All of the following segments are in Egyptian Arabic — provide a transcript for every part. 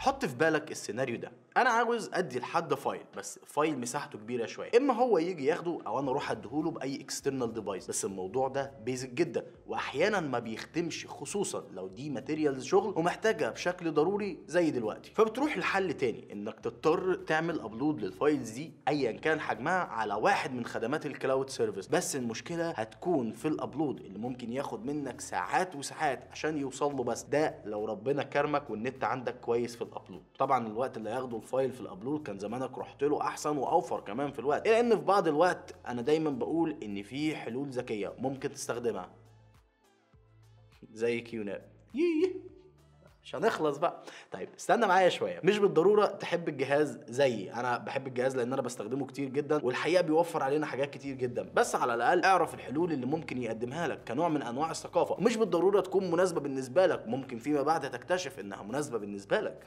حط في بالك السيناريو ده انا عاوز ادي لحد فايل بس فايل مساحته كبيره شويه اما هو يجي ياخده او انا اروح اديهوله باي اكسترنال ديفايس بس الموضوع ده بيزك جدا واحيانا ما بيخدمش خصوصا لو دي ماتيريالز شغل ومحتاجها بشكل ضروري زي دلوقتي فبتروح لحل تاني انك تضطر تعمل ابلود للفايلز دي ايا كان حجمها على واحد من خدمات الكلاود سيرفيس بس المشكله هتكون في الابلود اللي ممكن ياخد منك ساعات وساعات عشان يوصل له بس ده لو ربنا كرمك والنت عندك كويس في الابلود طبعا الوقت اللي هياخده الفايل في الابلود كان زمانك رحت له احسن واوفر كمان في الوقت الا ان في بعض الوقت انا دايما بقول ان في حلول ذكيه ممكن تستخدمها زي كيوناب ييه مش هنخلص بقى طيب استنى معايا شويه مش بالضروره تحب الجهاز زيي انا بحب الجهاز لان انا بستخدمه كتير جدا والحقيقه بيوفر علينا حاجات كتير جدا بس على الاقل اعرف الحلول اللي ممكن يقدمها لك كنوع من انواع الثقافه ومش بالضروره تكون مناسبه بالنسبه لك ممكن فيما بعد تكتشف انها مناسبه بالنسبه لك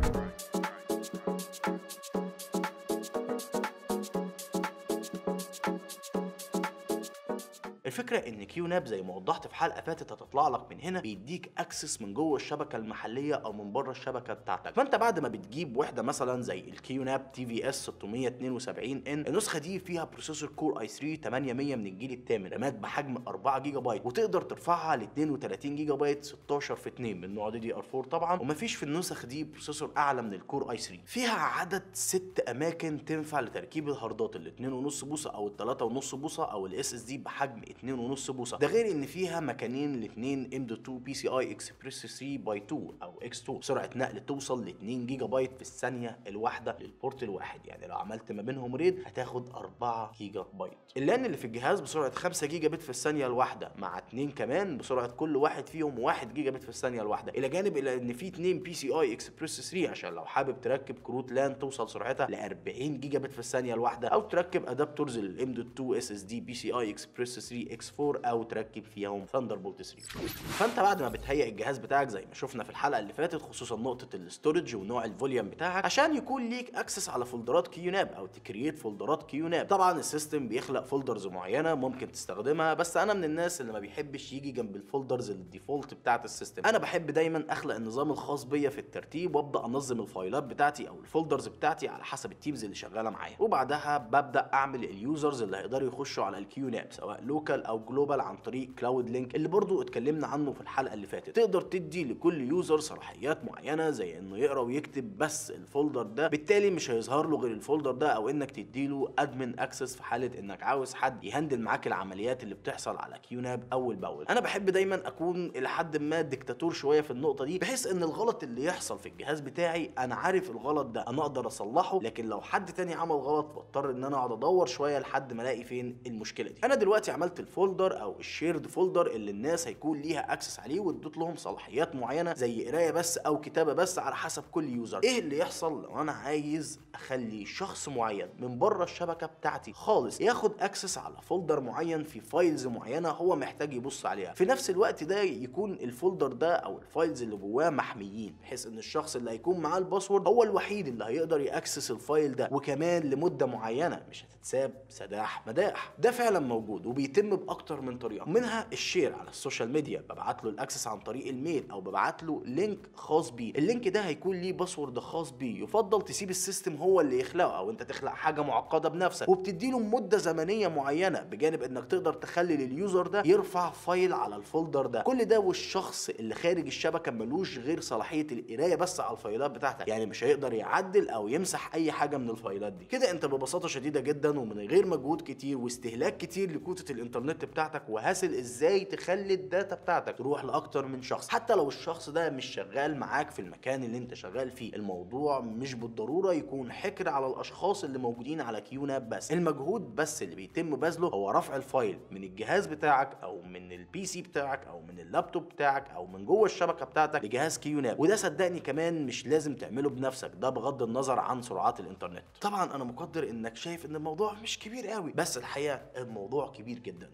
الفكره ان كيو ناب زي ما وضحت في حلقه فاتت هتطلع لك من هنا بيديك اكسس من جوه الشبكه المحليه او من بره الشبكه بتاعتك فانت بعد ما بتجيب وحده مثلا زي الكيو ناب تي في اس 672 ان النسخه دي فيها بروسيسور كور اي 3 8100 من الجيل الثامن رامات بحجم 4 جيجا بايت وتقدر ترفعها ل 32 جيجا بايت 16 في 2 من نوع دي دي ار 4 طبعا ومفيش في النسخ دي بروسيسور اعلى من الكور اي 3 فيها عدد ست اماكن تنفع لتركيب الهاردات ال 2.5 بوصه او ال 3.5 بوصه او الاس اس دي بحجم 2.5 بوصه ده غير ان فيها مكانين الاثنين ام دوت 2 بي سي اي اكسبريس 3 باي 2 او اكس 2 سرعه نقل توصل ل 2 جيجا بايت في الثانيه الواحده للبورت الواحد يعني لو عملت ما بينهم ريد هتاخد 4 جيجا بايت اللان اللي في الجهاز بسرعه 5 جيجا بت في الثانيه الواحده مع اثنين كمان بسرعه كل واحد فيهم 1 جيجا بت في الثانيه الواحده الى جانب الى ان في اثنين بي سي اي اكسبريس 3 عشان لو حابب تركب كروت لان توصل سرعتها ل 40 جيجا بت في الثانيه الواحده او تركب ادابتورز للام دوت 2 اس اس دي بي سي اي اكسبريس 3 اكس 4 او تركب فيهم ثاندر بولت 3 فانت بعد ما بتهيئ الجهاز بتاعك زي ما شفنا في الحلقه اللي فاتت خصوصا نقطه الاستورج ونوع الفوليوم بتاعك عشان يكون ليك اكسس على فولدرات كيوناب او تكريت فولدرات كيوناب طبعا السيستم بيخلق فولدرز معينه ممكن تستخدمها بس انا من الناس اللي ما بيحبش يجي جنب الفولدرز الديفولت بتاعه السيستم انا بحب دايما اخلق النظام الخاص بيا في الترتيب وابدا انظم الفايلات بتاعتي او الفولدرز بتاعتي على حسب التيمز اللي شغاله معايا وبعدها ببدا اعمل اليوزرز اللي هيقدروا يخشوا على الكيوناب سواء لوكال او جلوبال عن طريق كلاود لينك اللي برضو اتكلمنا عنه في الحلقه اللي فاتت تقدر تدي لكل يوزر صلاحيات معينه زي انه يقرا ويكتب بس الفولدر ده بالتالي مش هيظهر له غير الفولدر ده او انك تديله ادمن اكسس في حاله انك عاوز حد يهندل معاك العمليات اللي بتحصل على كيوناب اول باول انا بحب دايما اكون الى حد ما ديكتاتور شويه في النقطه دي بحيث ان الغلط اللي يحصل في الجهاز بتاعي انا عارف الغلط ده انا اقدر اصلحه لكن لو حد تاني عمل غلط بضطر ان انا اقعد ادور شويه لحد ما الاقي فين المشكله دي انا دلوقتي عملت الفولدر او الشيرد فولدر اللي الناس هيكون ليها اكسس عليه واديت لهم صلاحيات معينه زي قرايه بس او كتابه بس على حسب كل يوزر ايه اللي يحصل لو انا عايز اخلي شخص معين من بره الشبكه بتاعتي خالص ياخد اكسس على فولدر معين في فايلز معينه هو محتاج يبص عليها في نفس الوقت ده يكون الفولدر ده او الفايلز اللي جواه محميين بحيث ان الشخص اللي هيكون معاه الباسورد هو الوحيد اللي هيقدر ياكسس الفايل ده وكمان لمده معينه مش هتتساب سداح مداح ده فعلا موجود وبيتم باكتر من طريقه منها الشير على السوشيال ميديا ببعت له الاكسس عن طريق الميل او ببعت له لينك خاص بيه اللينك ده هيكون ليه باسورد خاص بيه يفضل تسيب السيستم هو اللي يخلقه او انت تخلق حاجه معقده بنفسك وبتدي له مده زمنيه معينه بجانب انك تقدر تخلي لليوزر ده يرفع فايل على الفولدر ده كل ده والشخص اللي خارج الشبكه ملوش غير صلاحيه القرايه بس على الفايلات بتاعتك يعني مش هيقدر يعدل او يمسح اي حاجه من الفايلات دي كده انت ببساطه شديده جدا ومن غير مجهود كتير واستهلاك كتير لكوته الانترنت بتاعتك وهاسل ازاي تخلي الداتا بتاعتك تروح لاكتر من شخص حتى لو الشخص ده مش شغال معاك في المكان اللي انت شغال فيه الموضوع مش بالضروره يكون حكر على الاشخاص اللي موجودين على كيوناب بس المجهود بس اللي بيتم بذله هو رفع الفايل من الجهاز بتاعك او من البي سي بتاعك او من اللابتوب بتاعك او من جوه الشبكه بتاعتك لجهاز كيوناب وده صدقني كمان مش لازم تعمله بنفسك ده بغض النظر عن سرعات الانترنت طبعا انا مقدر انك شايف ان الموضوع مش كبير قوي بس الحقيقه الموضوع كبير جدا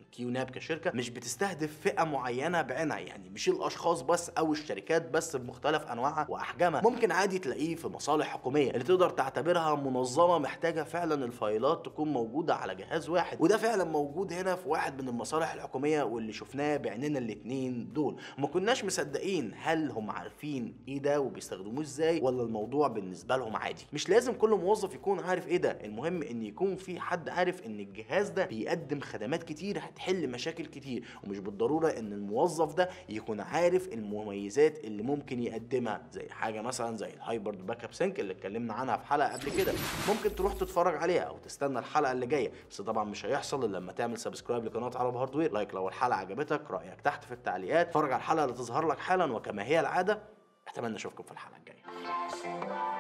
كيو ناب كشركه مش بتستهدف فئه معينه بعينها يعني مش الاشخاص بس او الشركات بس بمختلف انواعها واحجامها ممكن عادي تلاقيه في مصالح حكوميه اللي تقدر تعتبرها منظمه محتاجه فعلا الفايلات تكون موجوده على جهاز واحد وده فعلا موجود هنا في واحد من المصالح الحكوميه واللي شفناه بعيننا الاتنين دول وما كناش مصدقين هل هم عارفين ايه ده وبيستخدموه ازاي ولا الموضوع بالنسبه لهم عادي مش لازم كل موظف يكون عارف ايه ده المهم ان يكون في حد عارف ان الجهاز ده بيقدم خدمات كتير هتحل مشاكل كتير ومش بالضروره ان الموظف ده يكون عارف المميزات اللي ممكن يقدمها زي حاجه مثلا زي الهايبرد باك اب سينك اللي اتكلمنا عنها في حلقه قبل كده ممكن تروح تتفرج عليها او تستنى الحلقه اللي جايه بس طبعا مش هيحصل الا لما تعمل سبسكرايب لقناه عرب هاردوير لايك لو الحلقه عجبتك رايك تحت في التعليقات اتفرج على الحلقه اللي تظهر لك حالا وكما هي العاده اتمنى اشوفكم في الحلقه الجايه